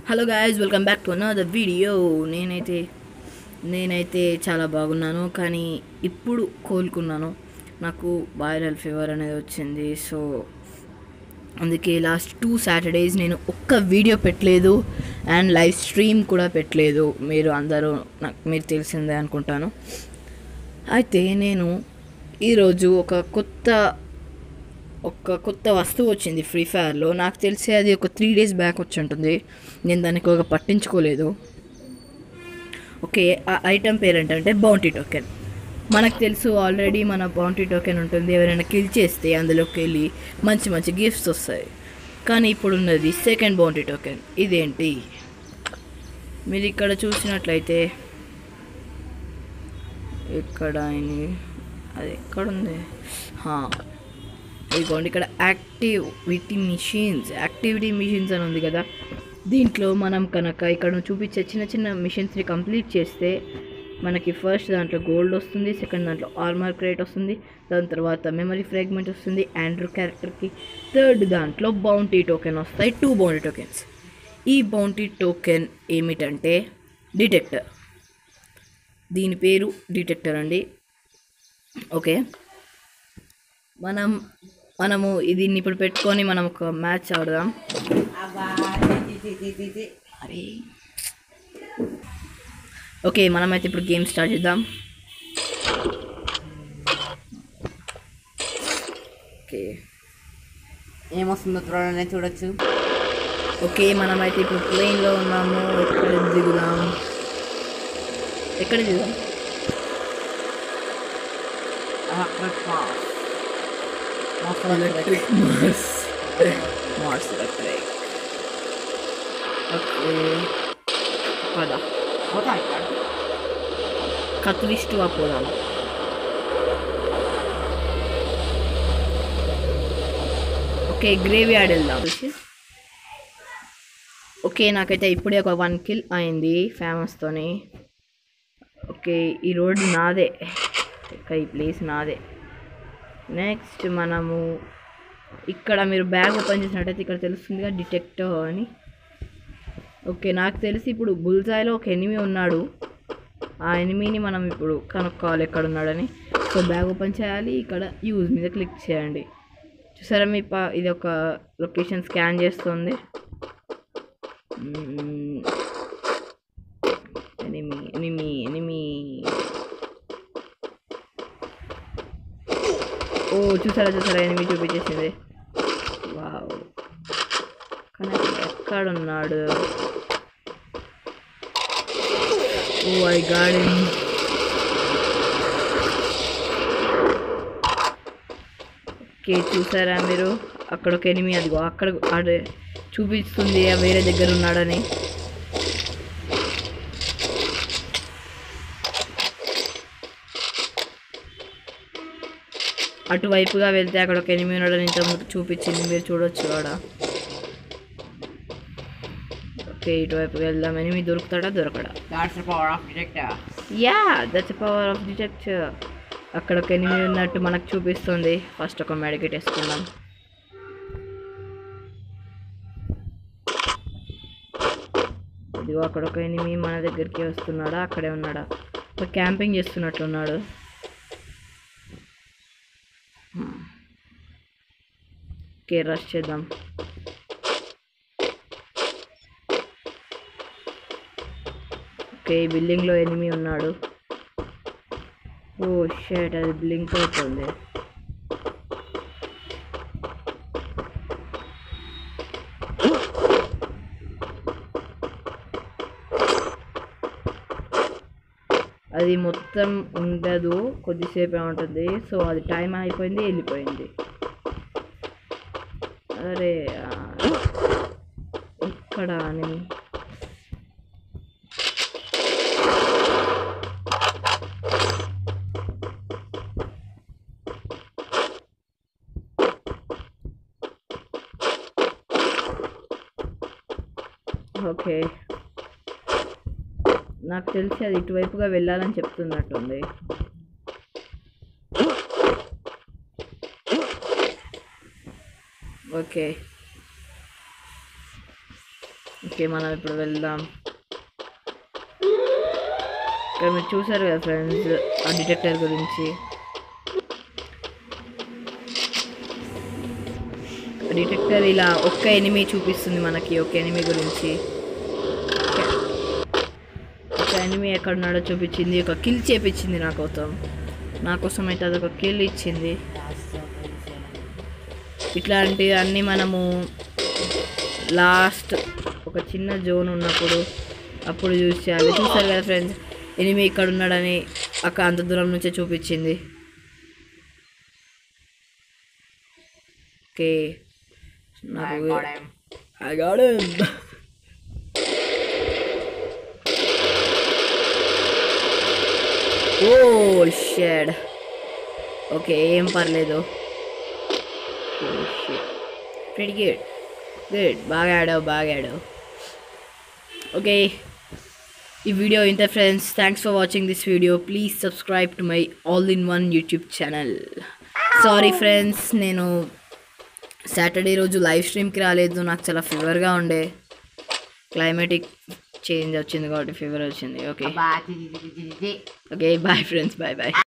Hello guys welcome back to another video నేనైతే నేనైతే చాలా బాగున్నాను కానీ ఇప్పుడు కోలుకున్నాను నాకు వైరల్ ఫీవర్ అనేది వచ్చింది సో అందుకే లాస్ట్ టూ సాటర్డేస్ నేను ఒక్క వీడియో పెట్టలేదు అండ్ లైవ్ స్ట్రీమ్ కూడా పెట్టలేదు మీరు అందరూ నాకు మీరు తెలిసిందే అనుకుంటాను అయితే నేను ఈరోజు ఒక కొత్త ఒక కొత్త వస్తువు వచ్చింది ఫ్రీ ఫైర్లో నాకు తెలిసి అది ఒక త్రీ డేస్ బ్యాక్ వచ్చి ఉంటుంది నేను దానికి ఒక పట్టించుకోలేదు ఓకే ఆ ఐటమ్ పేరు ఏంటంటే బౌంటీ టోకెన్ మనకు తెలుసు ఆల్రెడీ మన బౌంటీ టోకెన్ ఉంటుంది ఎవరైనా కిల్ చేస్తే అందులోకి వెళ్ళి మంచి మంచి గిఫ్ట్స్ వస్తాయి కానీ ఇప్పుడు ఉన్నది సెకండ్ బౌంటీ టోకెన్ ఇదేంటి మీరు ఇక్కడ చూసినట్లయితే ఎక్కడ అయినవి? అది ఎక్కడుంది హా. ఇదిగోండి ఇక్కడ యాక్టివిటీ మిషన్స్ యాక్టివిటీ మిషన్స్ అని ఉంది కదా దీంట్లో మనం కనుక ఇక్కడ చూపించే చిన్న చిన్న మిషన్స్ని కంప్లీట్ చేస్తే మనకి ఫస్ట్ దాంట్లో గోల్డ్ వస్తుంది సెకండ్ దాంట్లో ఆర్మర్ క్రేట్ వస్తుంది దాని తర్వాత మెమరీ ఫ్రాగ్మెంట్ వస్తుంది ఆండ్రూ క్యారెక్టర్కి థర్డ్ దాంట్లో బౌంటీ టోకెన్ వస్తాయి టూ బౌంటీ టోకెన్స్ ఈ బౌంటీ టోకెన్ ఏమిటంటే డిటెక్టర్ దీని పేరు డిటెక్టర్ అండి ఓకే మనం మనము దీన్ని ఇప్పుడు పెట్టుకొని మనం ఒక మ్యాచ్ ఆడదాం అరే ఓకే మనమైతే ఇప్పుడు గేమ్ స్టార్ట్ చేద్దాం ఓకే ఏమొస్తుందో త్వరలోనే చూడొచ్చు ఓకే మనమైతే ఇప్పుడు ప్లేన్లో ఉన్నాము ఎక్కడ దిగుదాం ఎక్కడ దిగుదాం electric Mars Mars electric okay పద కత్లిస్ట్ పోదాం ఓకే గ్రేవీ యార్డ్ వెళ్దాం ఓకే నాకైతే ఇప్పుడే ఒక వన్ కిల్ అయింది ఫేమస్తోని ఓకే ఈ రోడ్డు నాదే ఇక ఈ ప్లేస్ నాదే నెక్స్ట్ మనము ఇక్కడ మీరు బ్యాగ్ ఓపెన్ చేసినట్టయితే ఇక్కడ తెలుస్తుందిగా డిటెక్టర్ అని ఓకే నాకు తెలిసి ఇప్పుడు బుల్జాయిలో ఒక ఎనిమి ఉన్నాడు ఆ ఎనిమిని మనం ఇప్పుడు కనుక్కోవాలి ఎక్కడ ఉన్నాడని సో బ్యాగ్ ఓపెన్ చేయాలి ఇక్కడ యూజ్ మీద క్లిక్ చేయండి చూసారా మీ పా ఇది ఒక లొకేషన్ స్కాన్ చేస్తుంది ఎనిమి ఎనిమి ఎనిమి ఓ చూసారా చూసారా ఎనిమి చూపించేసింది వావ్ కానీ అసలు ఎక్కడున్నాడు ఓ ఐ గార్డెన్ ఓకే చూసారా మీరు అక్కడ ఒక ఎనిమి అదిగో అక్కడ ఆడే చూపిస్తుంది ఆ వేరే దగ్గర ఉన్నాడని అటువైపుగా వెళ్తే అక్కడ ఒక ఎనిమి ఉన్నాడని ఇంతకుముందు చూపించింది మీరు చూడొచ్చు ఆడ ఓకే ఇటువైపుగా వెళ్దాం ఎనిమి దొరుకుతాడా దొరకడా that's power off detector yeah that's power off detector అక్కడ ఒక ఎనిమి ఉన్నట్టు మనకు చూపిస్తుంది ఫస్ట్ ఒక మెడికేట్ వేసుకుందాం ఇదిగో అక్కడ ఒక ఎనిమి మన దగ్గరికి వస్తున్నాడా అక్కడే ఉన్నాడా ఒక క్యాంపింగ్ చేస్తున్నట్లున్నాడు ఓకే రష్ చేద్దాం ఓకే ఈ బిల్డింగ్లో ఎనిమి ఉన్నాడు ఓ షేట్ అది బ్లింక్ అవుతుంది అది మొత్తం ఉండదు కొద్దిసేపే ఉంటుంది సో అది టైం అయిపోయింది వెళ్ళిపోయింది అరే ఆ, ఎక్కడ అని ఓకే నాకు తెలిసి అది ఇటువైపుగా వెళ్ళాలని చెప్తున్నట్టుంది ఓకే ఓకే మనం ఇప్పుడు వెళ్దాం ఇక్కడ మీరు చూసారు కదా ఫ్రెండ్స్ ఆ డిటెక్టర్ గురించి డిటెక్టర్ ఇలా ఒక్క ఎనిమి చూపిస్తుంది మనకి ఒక ఎనిమి గురించి ఒక- ఒక ఎనిమి ఎక్కడున్నాడో చూపించింది ఒక కిల్ చేపించింది నా కోసం నా కోసం అయితే అదొక కిల్ ఇచ్చింది ఇట్లాంటివి అన్నీ మనము లాస్ట్ ఒక చిన్న జోన్ ఉన్నప్పుడు అప్పుడు యూజ్ చేయాలి చూస్తారు కదా ఫ్రెండ్స్ ఎనిమి ఇక్కడ ఉన్నాడని అక్కడ అంత దూరం నుంచే చూపించింది ఓకే I నాకు got him. I got him. ఓ షెడ్ ఓకే ఏం పర్లేదు ప్రిటీ గుడ్ గుడ్ బాగా ఆడావు బాగా ఆడావు ఓకే ఈ వీడియో ఇంత friends thanks for watching this video please subscribe to my all in one YouTube channel sorry friends నేను సాటర్డే రోజు లైవ్ స్ట్రీమ్కి రాలేదు నాకు చాలా ఫీవర్గా ఉండే క్లైమేటిక్ చేంజ్ వచ్చింది కాబట్టి ఫీవర్ వచ్చింది okay Bye. Okay bye friends bye bye